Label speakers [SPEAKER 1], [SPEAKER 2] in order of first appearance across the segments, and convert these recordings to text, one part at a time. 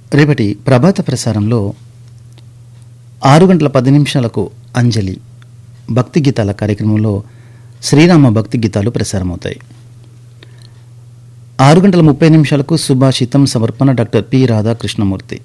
[SPEAKER 1] రేపటి ప్రభాత ప్రసారంలో ఆరు గంటల పది నిమిషాలకు అంజలి భక్తి గీతాల కార్యక్రమంలో శ్రీరామ భక్తి గీతాలు ప్రసారమవుతాయి ఆరు గంటల ముప్పై నిమిషాలకు సుభాషితం సమర్పణ డాక్టర్ పి రాధాకృష్ణమూర్తి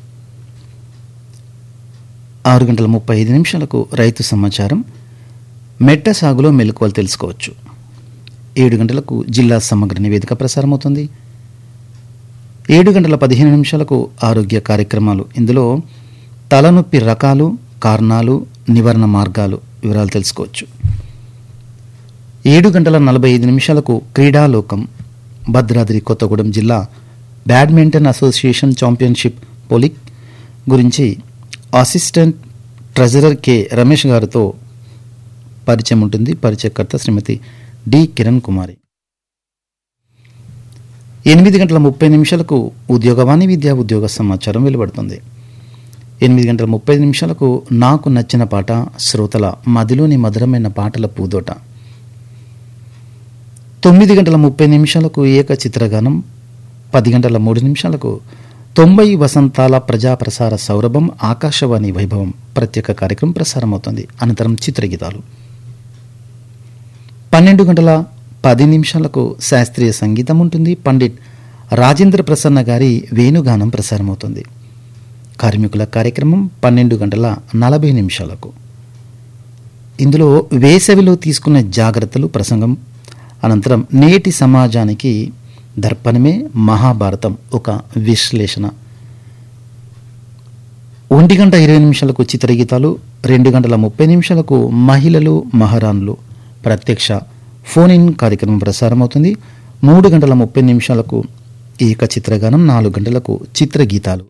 [SPEAKER 1] ఆరు గంటల ముప్పై ఐదు నిమిషాలకు రైతు సమాచారం మెట్ట సాగులో మెలకువలు తెలుసుకోవచ్చు ఏడు గంటలకు జిల్లా సమగ్ర నివేదిక ప్రసారమవుతుంది ఏడు గంటల పదిహేను నిమిషాలకు ఆరోగ్య కార్యక్రమాలు ఇందులో తలనొప్పి రకాలు కారణాలు నివారణ మార్గాలు వివరాలు తెలుసుకోవచ్చు ఏడు గంటల నలభై ఐదు నిమిషాలకు క్రీడాలోకం భద్రాద్రి కొత్తగూడెం జిల్లా బ్యాడ్మింటన్ అసోసియేషన్ ఛాంపియన్షిప్ పోలిక్ గురించి అసిస్టెంట్ ట్రెజరర్ కె రమేష్ గారితో పరిచయం ఉంటుంది పరిచయకర్త శ్రీమతి డి కిరణ్ కుమారి ఎనిమిది గంటల ముప్పై నిమిషాలకు ఉద్యోగవాణి విద్యా ఉద్యోగ సమాచారం వెలువడుతుంది ఎనిమిది గంటల ముప్పై నిమిషాలకు నాకు నచ్చిన పాట శ్రోతల మదిలోని మధురమైన పాటల పూదోట తొమ్మిది గంటల ముప్పై నిమిషాలకు ఏక చిత్రగానం పది గంటల మూడు నిమిషాలకు తొంభై వసంతాల ప్రజా ప్రసార సౌరభం ఆకాశవాణి వైభవం ప్రత్యేక కార్యక్రమం ప్రసారమవుతుంది అనంతరం చిత్రగీతాలు పన్నెండు గంటల పది నిమిషాలకు శాస్త్రీయ సంగీతం ఉంటుంది పండిట్ రాజేంద్ర ప్రసన్న గారి వేణుగానం ప్రసారమవుతుంది కార్మికుల కార్యక్రమం పన్నెండు గంటల నలభై నిమిషాలకు ఇందులో వేసవిలో తీసుకున్న జాగ్రత్తలు ప్రసంగం అనంతరం నేటి సమాజానికి దర్పణమే మహాభారతం ఒక విశ్లేషణ ఒంటి గంట ఇరవై నిమిషాలకు చిత్రగీతాలు రెండు గంటల ముప్పై నిమిషాలకు మహిళలు మహారాణులు ప్రత్యక్ష ఫోన్ ఇన్ కార్యక్రమం ప్రసారమవుతుంది మూడు గంటల ముప్పై నిమిషాలకు ఏక చిత్రగానం నాలుగు గంటలకు చిత్రగీతాలు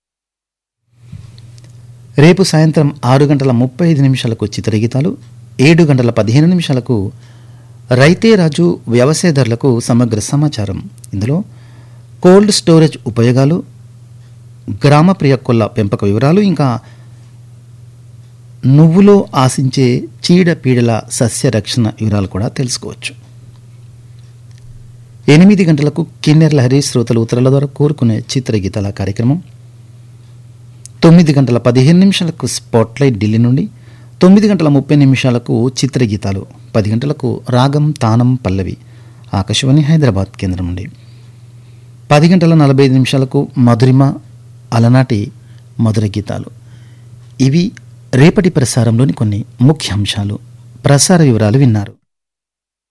[SPEAKER 1] రేపు సాయంత్రం ఆరు గంటల ముప్పై ఐదు నిమిషాలకు చిత్రగీతాలు ఏడు గంటల పదిహేను నిమిషాలకు రైతే రాజు వ్యవసాయదారులకు సమగ్ర సమాచారం ఇందులో కోల్డ్ స్టోరేజ్ ఉపయోగాలు గ్రామ ప్రియ కొల్ల పెంపక వివరాలు ఇంకా నువ్వులో ఆశించే చీడ పీడల సస్య రక్షణ వివరాలు కూడా తెలుసుకోవచ్చు ఎనిమిది గంటలకు కిన్నెర్ లహరి శ్రోతలు ఉత్తరాల ద్వారా కోరుకునే చిత్రగీతాల కార్యక్రమం తొమ్మిది గంటల పదిహేను నిమిషాలకు స్పాట్లైట్ ఢిల్లీ నుండి తొమ్మిది గంటల ముప్పై నిమిషాలకు చిత్రగీతాలు పది గంటలకు రాగం తానం పల్లవి ఆకాశవాణి హైదరాబాద్ కేంద్రం నుండి పది గంటల నలభై ఐదు నిమిషాలకు మధురిమ అలనాటి మధుర గీతాలు ఇవి రేపటి ప్రసారంలోని కొన్ని ముఖ్యాంశాలు ప్రసార వివరాలు విన్నారు